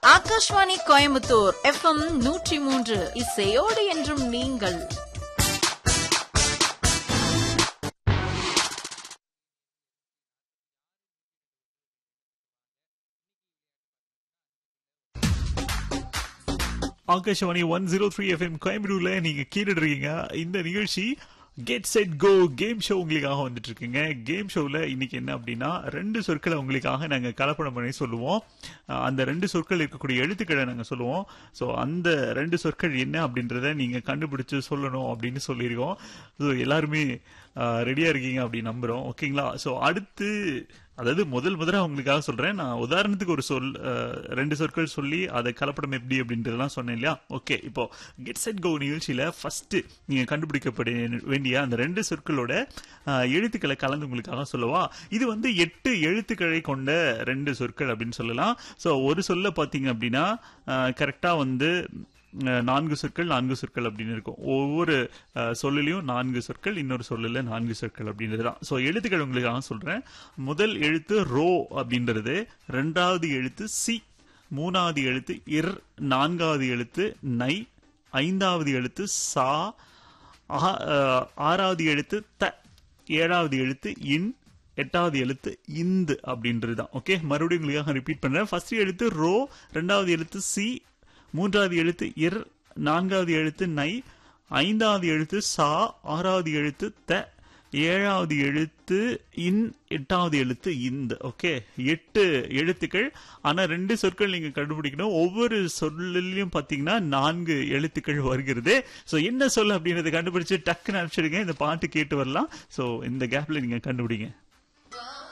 Akashvani Coimbatore FM நூற்றி மூன்று இசையோடு என்றும் நீங்கள் Akashvani one zero three FM கோயம்புத்தூர்ல நீங்க கேட்டுட்டு இருக்கீங்க இந்த நிகழ்ச்சி get set go game show உங்களுக்காக வந்துட்டு இருக்குங்க கேம் ஷோவில் இன்னைக்கு என்ன அப்படின்னா ரெண்டு சொற்களை உங்களுக்காக நாங்கள் கலப்படம் பண்ணி சொல்லுவோம் அஹ் அந்த ரெண்டு சொற்கள் இருக்கக்கூடிய எழுத்துக்களை நாங்கள் சொல்லுவோம் ஸோ அந்த ரெண்டு சொற்கள் என்ன அப்படின்றத நீங்கள் கண்டுபிடிச்சு சொல்லணும் அப்படின்னு சொல்லியிருக்கோம் ஸோ எல்லாருமே ரெடியாக இருக்கீங்க அப்படின்னு நம்புகிறோம் ஓகேங்களா ஸோ அடுத்து அதாவது முதல் முதல்ல உங்களுக்காக சொல்றேன் நான் உதாரணத்துக்கு ஒரு சொல் அஹ், ரெண்டு சொற்கள் சொல்லி அதை கலப்படம் எப்படி அப்படின்றதெல்லாம் சொன்னேன் இல்லையா ஓகே இப்போ கெட் செட் கோ நிகழ்ச்சியில ஃபர்ஸ்ட் நீங்க கண்டுபிடிக்கப்பட வேண்டிய அந்த ரெண்டு சொற்களோட அஹ், எழுத்துக்களை கலந்து உங்களுக்காக சொல்லவா இது வந்து எட்டு எழுத்துக்களை கொண்ட ரெண்டு சொற்கள் அப்படின்னு சொல்லலாம் ஸோ ஒரு சொல்ல பார்த்தீங்க அப்படின்னா கரெக்டா வந்து அஹ், நான்கு சொற்கள் நான்கு சொற்கள் அப்படின்னு இருக்கும் ஒவ்வொரு அஹ், சொல்லிலையும் நான்கு சொற்கள் இன்னொரு சொல்லில் நான்கு சொற்கள் அப்படின்றது தான் ஸோ எழுத்துக்கள் உங்களுக்காக சொல்றேன் முதல் எழுத்து ரோ அப்படின்றது ரெண்டாவது எழுத்து சி மூணாவது எழுத்து இர் நான்காவது எழுத்து நை ஐந்தாவது எழுத்து சா ஆ- அஹ், ஆறாவது எழுத்து த ஏழாவது எழுத்து இன் எட்டாவது எழுத்து இந்து அப்படின்றது தான் ஓகே மறுபடியும் உங்களுக்காக ரிப்பீட் பண்றேன் ஃபர்ஸ்ட் எழுத்து ரோ ரெண்டாவது எழுத்து சி மூன்றாவது எழுத்து இர் நான்காவது எழுத்து நை ஐந்தாவது எழுத்து சா ஆறாவது எழுத்து த ஏழாவது எழுத்து இன் எட்டாவது எழுத்து இந்த ஓகே எட்டு எழுத்துக்கள் ஆனா ரெண்டு சொற்கள் நீங்க கண்டுபிடிக்கணும் ஒவ்வொரு சொல்லிலையும் பாத்தீங்கன்னா நான்கு எழுத்துக்கள் வருகிறது சோ என்ன சொல் அப்படின்றத கண்டுபிடிச்சு டக்குன்னு அனுப்பிச்சிடுங்க இந்த பாட்டு கேட்டு வரலாம் சோ இந்த கேப்ல நீங்க கண்டுபிடிங்க